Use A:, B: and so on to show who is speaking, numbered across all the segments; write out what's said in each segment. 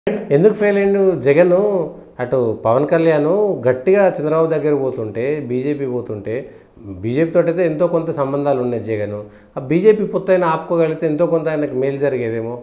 A: ఎందుకు ఫెయిల్ అయ్యిండు జగన్ అటు పవన్ కళ్యాణ్ గట్టిగా చంద్రబాబు దగ్గర పోతుంటే బీజేపీ పోతుంటే బీజేపీతో అయితే ఎంతో కొంత సంబంధాలు ఉన్నాయి జగన్ ఆ బీజేపీ పొత్తైనా ఆపుకోగలిగితే ఎంతో కొంత ఆయనకు మేలు జరిగేదేమో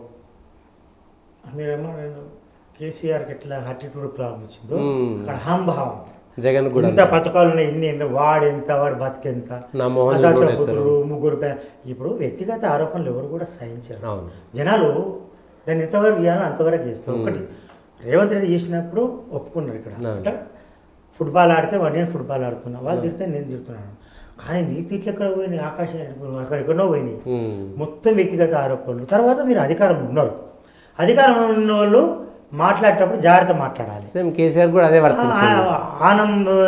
B: మీరేమో నేను కేసీఆర్కి ఎట్లా యాటిట్యూడ్ ప్రాబ్లం వచ్చిందో
A: మ్మ్.
B: అక్కడ అహంభావం
A: జగన్ కూడా
B: ఇంత పథకాలు ఉన్నాయి ఇన్ని ఎన్ని వాడు ఎంత వాడు బతికెంత
A: నా మోహన్
B: అతను
A: కూడా ఇస్తారు
B: పుత్రుడు ముగ్గురు పే- ఇప్పుడు వ్యక్తిగత ఆరోపణలు ఎవరు కూడా సహించారు
A: అవును
B: జనాలు దాన్ని ఎంతవరకు చేయాలో అంతవరకు చేస్తారు ఒకటి రేవంత్ రెడ్డి చేసినప్పుడు ఒప్పుకున్నారు ఇక్కడ
A: అవును.
B: అంటే ఫుట్బాల్ ఆడితే వాడు నేను ఫుట్బాల్ ఆడుతున్నా వాళ్ళు తిడితే నేను తిడుతున్నాను కానీ నీ తిట్లు ఎక్కడ పోయినాయి ఆకాశం అక్కడ ఎక్కడో పోయినాయి
A: ఉమ్.
B: మొత్తం వ్యక్తిగత ఆరోపణలు తర్వాత మీరు అధికారం ఉన్నారు అధికారం ఉన్న వాళ్ళు మాట్లాడేటప్పుడు జాగ్రత్త మాట్లాడాలి
A: సేమ్ కేసీఆర్ కూడా అదే వర్తించింది
B: ఆ- ఆనం ఆ,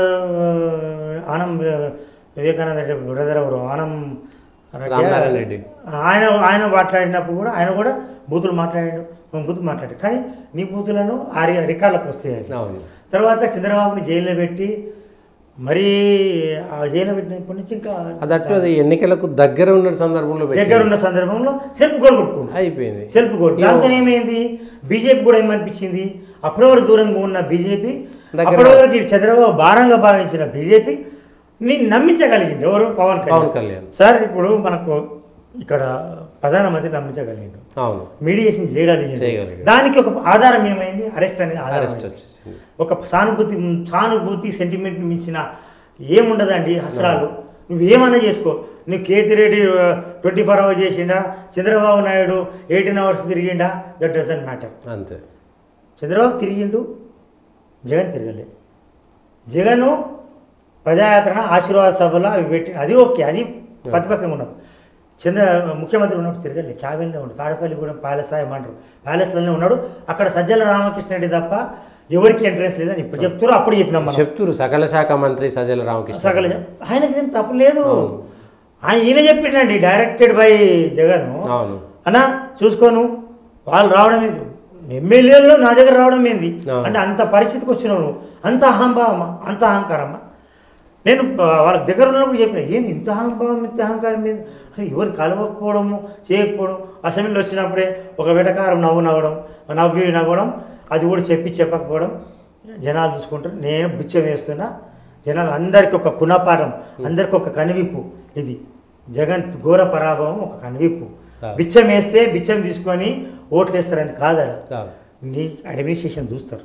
B: ఆనం ఆ, వివేకానంద రెడ్డి బ్రదర్ ఎవరు ఆనం
A: రామనారాయణ రెడ్డి
B: ఆయన ఆయన మాట్లాడినప్పుడు కూడా ఆయన కూడా బూతులు మాట్లాడాడు బూతులు మాట్లాడాడు కానీ నీ బూతులను ఆ రి- రికార్డులకు వస్తాయి అవి.
A: అవును
B: తర్వాత చంద్రబాబుని జైల్లో పెట్టి మరీ ఆ జైల్లో పెట్టినప్పటి నుంచి ఇంకా
A: అది అట్టు అది ఎన్నికలకు దగ్గర ఉన్న సందర్భంలో పెట్టి
B: దగ్గర ఉన్న సందర్భంలో సెల్ఫ్ గోల్ కొట్టుకున్నాడు
A: అయిపోయింది
B: సెల్ఫ్ గోల్ దాంతో ఏమైంది బీజేపీ కూడా ఏమనిపించింది అప్పటి వరకు దూరంగా ఉన్న బీజేపీ
A: దగ్గర-
B: అప్పటి వరకు చంద్రబాబు భారంగా భావించిన బీజేపీ ని నమ్మించగలిగింది ఎవరు పవన్
A: పవన్
B: కళ్యాణ్
A: కళ్యాణ్
B: సార్ ఇప్పుడు మనకు ఇక్కడ ప్రధానమంత్రి నమ్మించగలిగిండు
A: అవును
B: మీడియేషన్ చేయగలిగిండు
A: చేయగలిగాడు.
B: దానికి ఒక ఆధారం ఏమైంది అరెస్ట్ అనేది ఆధారం
A: అరెస్ట్
B: అయింది.
A: వచ్చేసింది
B: ఒక సానుభూతి సానుభూతి సెంటిమెంట్ మించిన ఏముండదండి అసరాలు నువ్వు ఏమన్నా చేసుకో నువ్వు కేతిరెడ్డి ట్వంటీ ఫోర్ అవర్స్ చేసిండా చంద్రబాబు నాయుడు ఎయిటీన్ అవర్స్ తిరిగిండా దట్ డజంట్ మ్యాటర్
A: అంతే
B: చంద్రబాబు తిరిగిండు జగన్ తిరగలే జగను ప్రజాయాత్రణ ఆశీర్వాద సభలో అవి పెట్టి అది ఓకే అది ప్రతిపక్షంగా ఉన్నాం చంద్ర ముఖ్యమంత్రి ఉన్నప్పుడు తిరగలే క్యాబిన్లో ఉన్నాడు తాడపల్లి కూడా ప్యాలెస్ ఏమంటారు ప్యాలెస్లోనే ఉన్నాడు అక్కడ సజ్జల రామకృష్ణ రెడ్డి తప్ప ఎవరికి ఎంట్రెన్స్ లేదని ఇప్పుడు చెప్తారు అప్పుడు చెప్పినాం మనం
A: చెప్తురు సకల శాఖ మంత్రి సజ్జల రామకృష్ణ
B: సకల ఆయనకి ఏం తప్పు లేదు ఆయన ఈయన చెప్పిండండి డైరెక్టెడ్ బై జగన్
A: అవును
B: అన్నా చూసుకోను వాళ్ళు రావడం ఏంది ఎమ్మెల్యేలు నా దగ్గర రావడం ఏంది
A: అవును.
B: అంటే అంత పరిస్థితికి వచ్చినావు నువ్వు అంత అహంభావమా అంత అహంకారమా నేను ఆ, వాళ్ళ దగ్గర ఉన్నప్పుడు చెప్పిన ఏం ఇంత అహంభావం ఇంత అహంకారం మీద అరే, ఎవరు కలవకపోవడము చేయకపోవడం అసెంబ్లీలో వచ్చినప్పుడే ఒక వెటకారం నవ్వు నవ్వడం నవ్వి నవ్వడం అది కూడా చెప్పి చెప్పకపోవడం జనాలు చూసుకుంటారు నేను బిచ్చం వేస్తున్నా జనాలు అందరికి ఒక గుణపాఠం అందరికి ఒక కనువిప్పు ఇది జగన్ ఘోర పరాభవం ఒక కనువిప్పు
A: అవును.
B: బిచ్చం వేస్తే బిచ్చం తీసుకొని ఓట్లు వేస్తారని కాదా
A: అవును.
B: నీ అడ్మినిస్ట్రేషన్ చూస్తారు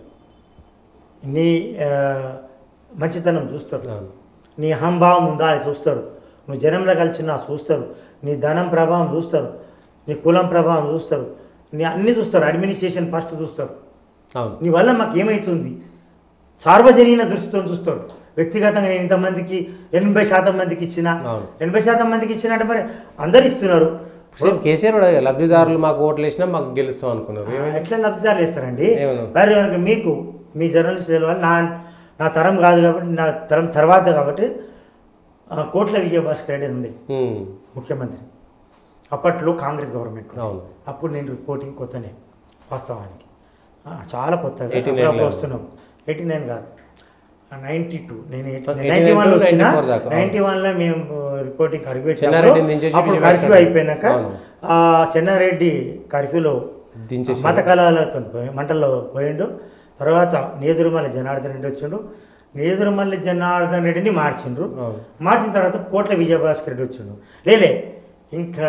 B: నీ ఆ, మంచితనం చూస్తారు
A: అవును.
B: నీ అహంభావం ఉందా అది చూస్తారు నువ్వు జనంలో కలిసినా చూస్తారు నీ ధనం ప్రభావం చూస్తారు నీ కులం ప్రభావం చూస్తారు నీ అన్ని చూస్తారు అడ్మినిస్ట్రేషన్ ఫస్ట్ చూస్తారు
A: అవును
B: నీ వల్ల మాకు ఏమవుతుంది సార్వజనీన దృష్టితో చూస్తాడు వ్యక్తిగతంగా నేను ఇంతమందికి ఎనభై శాతం మందికి ఇచ్చిన
A: అవును.
B: ఎనభై శాతం మందికి ఇచ్చినట్టు మరి అందరు ఇస్తున్నారు
A: సేమ్ కేసీఆర్ కూడా లబ్ధిదారులు మాకు ఓట్లు వేసినా మాకు గెలుస్తాం అనుకున్నారు ఏమైంది?
B: ఎట్లా లబ్ధిదారులు ఇస్తారండి
A: ఏమను?
B: మరి కనుక మీకు మీ జర్నలిస్ట్ తెలవాలి నా నా తరం కాదు కాబట్టి నా తరం తర్వాత కాబట్టి ఆ, కోట్ల విజయభాస్కర్ రెడ్డి అని ఉండే
A: ఉమ్.
B: ముఖ్యమంత్రి అప్పట్లో కాంగ్రెస్ గవర్నమెంట్
A: అవును
B: అప్పుడు నేను రిపోర్టింగ్ కొత్తనే వాస్తవానికి ఆ, చాలా కొత్తగా
A: 89
B: అప్పుడప్పుడు
A: లో.
B: వస్తున్నాం ఎయిటీ నైన్ కాదు నైంటీ టూ నేను
A: 89
B: నైంటీ వన్లో
A: to
B: వచ్చిన
A: 94 దాకా, అవును.
B: నైంటీ వన్లో మేము రిపోర్టింగ్
A: చెన్నారెడ్డిని దించేసి
B: అప్పుడు
A: విజయభాస్కర్
B: కర్ఫ్యూ
A: రెడ్డి.
B: అయిపోయినాక
A: అవును.
B: ఆ, చెన్నారెడ్డి కర్ఫ్యూలో
A: దించేసి
B: మత కళాలతో పోయి మంటల్లో పోయిండు తర్వాత నేదురుమల్లి జనార్దన్ రెడ్డి వచ్చిండు నేదురుమల్లి జనార్దన్ రెడ్డిని మార్చిండ్రు
A: అవును
B: మార్చిన తర్వాత కోట్ల విజయభాస్కర్ రెడ్డి వచ్చిండు లేలే ఇంకా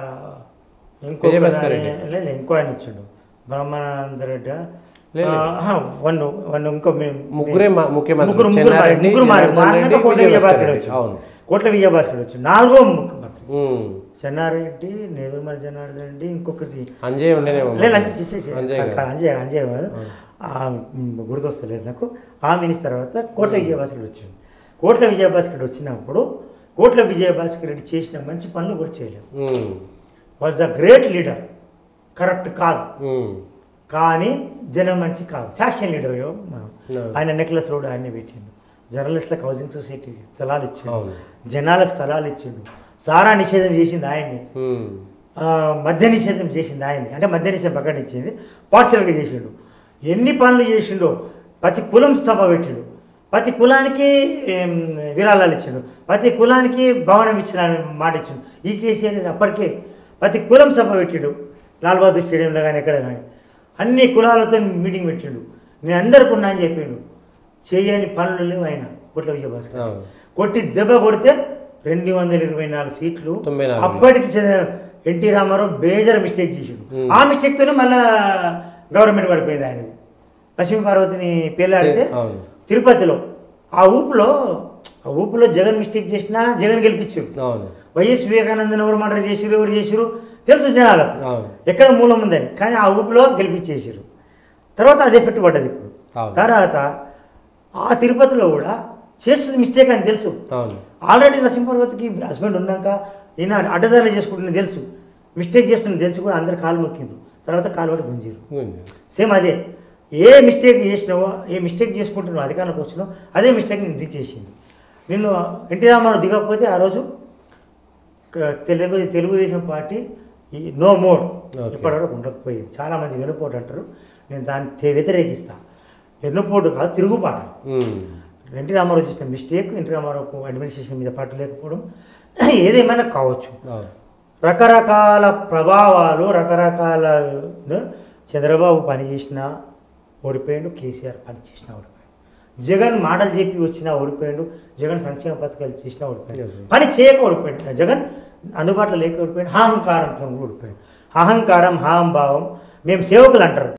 B: ఇంకో
A: విజయభాస్కర్ రెడ్డి.
B: లేలే ఇంకో ఆయన వచ్చిండు బ్రహ్మానంద రెడ్డి
A: లేలే.
B: వన్ వన్ ఇంకో మేము
A: ముగ్గురే మా- ముఖ్యమంత్రి
B: ముగ్గురు ముగ్గురు మారి-
A: చెన్నారెడ్డి,
B: ముగ్గురు మారి-
A: జనార్దన్
B: మారినాక
A: రెడ్డి,
B: కోట్ల
A: విజయభాస్కర్
B: విజయభాస్కర్
A: రెడ్డి.
B: వచ్చిండు
A: అవును
B: కోట్ల విజయభాస్కర్ వచ్చిండు నాలుగో ముఖ్యమంత్రి
A: ఉమ్.
B: చెన్నారెడ్డి నేదురుమల్లి జనార్దన్ రెడ్డి ఇంకొకటి
A: అంజయ్ ఉండేనేమో
B: లేదు అంజయ్ చేసేసి
A: అంజయ్ గారు.
B: అంజయ్ అంజయ్ కాదు ఆ, మ్, గుర్తొస్తలేదు నాకు ఆ మినిస్టర్ తర్వాత కోట్ల విజయభాస్కర్ రెడ్డి వచ్చింది కోట్ల విజయభాస్కర్ రెడ్డి వచ్చినప్పుడు కోట్ల విజయభాస్కర్ రెడ్డి చేసిన మంచి పనులు కూడా చేయలేదు
A: um.
B: Was the great leader correct కాదు
A: ఉమ్.
B: కానీ జనం మనిషి కాదు ఫ్యాక్షన్ లీడర్
A: No.
B: ఆయన నెక్లెస్ రోడ్ ఆయన్ని పెట్టిండు జర్నలిస్టులకు హౌసింగ్ సొసైటీ స్థలాలు ఇచ్చిండు
A: అవును.
B: జనాలకు స్థలాలు ఇచ్చిండు సారా నిషేధం చేసింది ఆయన్ని
A: ఉమ్.
B: ఆ, మద్య నిషేధం చేసింది ఆయన అంటే మద్య నిషేధం ప్రకటించింది పార్షల్గా చేసిండు ఎన్ని పనులు చేసిండో ప్రతి కులం సభ పెట్టిండు ప్రతి కులానికి ఏం, విరాళాలు ఇచ్చిండు ప్రతి కులానికి భవనం ఇచ్చిన మాట ఇచ్చిండు ఈ కేసీఆర్ అప్పటికే ప్రతి కులం సభ పెట్టిండు లాల్ బహదూర్ స్టేడియంలో కానీ ఎక్కడ కానీ అన్ని కులాలతో మీటింగ్ పెట్టిండు నేను అందరికి ఉన్నా అని చెప్పిండు చేయని పనులు లేవు ఆయన కొట్ల విజయభాస్కర్
A: అవును.
B: కొట్టి దెబ్బ కొడితే రెండు వందల ఇరవై నాలుగు సీట్లు
A: తొంభై నాలుగు.
B: అప్పటికి చ- ఎన్టీ రామారావు బేజర్ మిస్టేక్ చేసిండు
A: Hmm.
B: ఆ మిస్టేక్తోనే మళ్ళా గవర్నమెంట్ పడిపోయింది ఆయన లక్ష్మీ పార్వతిని పెళ్ళాడితే
A: అవును
B: తిరుపతిలో ఆ ఊపులో ఆ ఊపులో జగన్ మిస్టేక్ చేసినా జగన్ గెలిపించారు
A: అవును
B: వైఎస్ వివేకానందన్ ఎవరు మర్డర్ చేసిరు ఎవరు చేసిరు తెలుసు జనాలకు
A: అవును
B: ఎక్కడ మూలం ఉందని కానీ ఆ ఊపిలో గెలిపించేసారు తర్వాత అది ఎఫెక్ట్ పడ్డది ఇప్పుడు
A: అవును.
B: తర్వాత ఆ తిరుపతిలో కూడా చేస్తుంది మిస్టేక్ అని తెలుసు
A: అవును
B: ఆల్రెడీ నరసింహపర్వతికి హస్బెండ్ ఉన్నాక ఈయన అడ్డదారులు చేసుకుంటుంది తెలుసు మిస్టేక్ చేస్తుంది తెలుసు కూడా అందరు కాలు మొక్కిండ్రు తర్వాత కాలు పట్టి గుంజీరు
A: ఉంది.
B: సేమ్ అదే ఏ మిస్టేక్ చేసినావో ఏ మిస్టేక్ చేసుకుంటున్నావు అధికారంలోకి వచ్చినావు అదే మిస్టేక్ నేను దించేసింది నిన్ను ఎన్టీ రామారావు దిగకపోతే ఆ రోజు క- తెలుగు తెలుగుదేశం పార్టీ ఈ నో మోడ్
A: Okay.
B: ఇప్పటివరకు ఉండకపోయేది చాలామంది వెనుపోటు అంటారు నేను దాన్ని తె- వ్యతిరేకిస్తా వెన్నుపోటు కాదు తిరుగుబాటు
A: ఉమ్.
B: ఎన్టీ రామారావు చేసిన మిస్టేక్ ఎన్టీ రామారావుకు అడ్మినిస్ట్రేషన్ మీద పట్టు లేకపోవడం ఏదేమైనా కావచ్చు
A: అవును
B: రకరకాల ప్రభావాలు రకరకాల ను చంద్రబాబు పని చేసినా ఓడిపోయాడు కేసీఆర్ పని చేసినా ఓడిపోయాడు జగన్ మాటలు చెప్పి వచ్చినా ఓడిపోయాడు జగన్ సంక్షేమ పథకాలు చేసినా ఓడిపోయాడు
A: Yes.
B: పని చేయక ఓడిపోయాడు జగన్ అందుబాటులో లేక ఓడిపోయాడు అహంకారంతో ఓడిపోయాడు అహంకారం హాంభావం మేము సేవకులు అంటారు